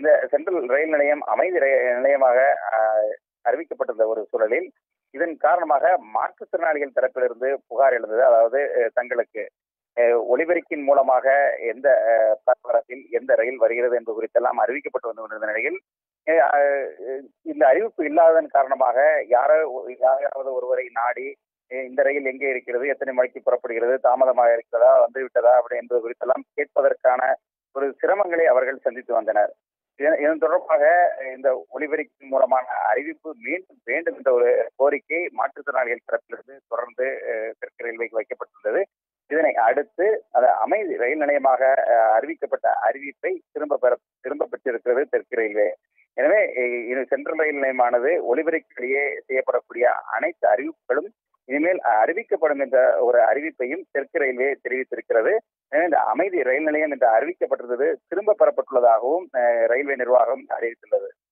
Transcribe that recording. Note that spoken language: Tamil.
இந்த சென்ட்ரல் ரயில் நிலையம் அமைதி ரயில் நிலையமாக ஆஹ், அறிவிக்கப்பட்டிருந்த ஒரு சூழலில் இதன் காரணமாக மாற்றுத்திறனாளிகள் தரப்பிலிருந்து புகார் எழுந்தது அதாவது அஹ், தங்களுக்கு அஹ், ஒலிபெருக்கின் மூலமாக எந்த அஹ், பிளாட்பாரத்தில் எந்த ரயில் வருகிறது என்பது குறித்தெல்லாம் அறிவிக்கப்பட்டு வந்து கொண்டிருந்த நிலையில் அஹ், அஹ், இந்த அறிவிப்பு இல்லாததன் காரணமாக யாரோ யாராவது ஒருவரை நாடி அஹ், இந்த ரயில் எங்கே இருக்கிறது எத்தனை மணிக்கு புறப்படுகிறது தாமதமாக இருக்கிறதா வந்து விட்டதா அப்படி என்பது குறித்தெல்லாம் கேட்பதற்கான ஒரு சிரமங்களை அவர்கள் சந்தித்து வந்தனர் இதன் இதன் தொடர்பாக இந்த ஒலிபெருக்கின் மூலமான அறிவிப்பு மீண்டும் வேண்டும் என்ற ஒரு கோரிக்கை மாற்றுத்திறனாளிகள் தரப்பிலிருந்து தொடர்ந்து அஹ், தெற்கு ரயில்வேக்கு வைக்கப்பட்டுள்ளது இதனை அடுத்து அது அமைதி ரயில் நிலையமாக அஹ், அறிவிக்கப்பட்ட அறிவிப்பை திரும்ப பெற திரும்ப பெற்றிருக்கிறது தெற்கு ரயில்வே எனவே அஹ், இது சென்ட்ரல் ரயில் நிலையமானது ஒலிபெருக்கிலேயே செய்யப்படக்கூடிய அனைத்து அறிவிப்புகளும் இனிமேல் அறிவிக்கப்படும் என்ற ஒரு அறிவிப்பையும் தெற்கு ரயில்வே தெரிவித்திருக்கிறது எனவே இந்த அமைதி ரயில் நிலையம் என்று அறிவிக்கப்பட்டிருந்தது திரும்ப பெறப்பட்டுள்ளதாகவும் அஹ், ரயில்வே நிர்வாகம் அறிவித்துள்ளது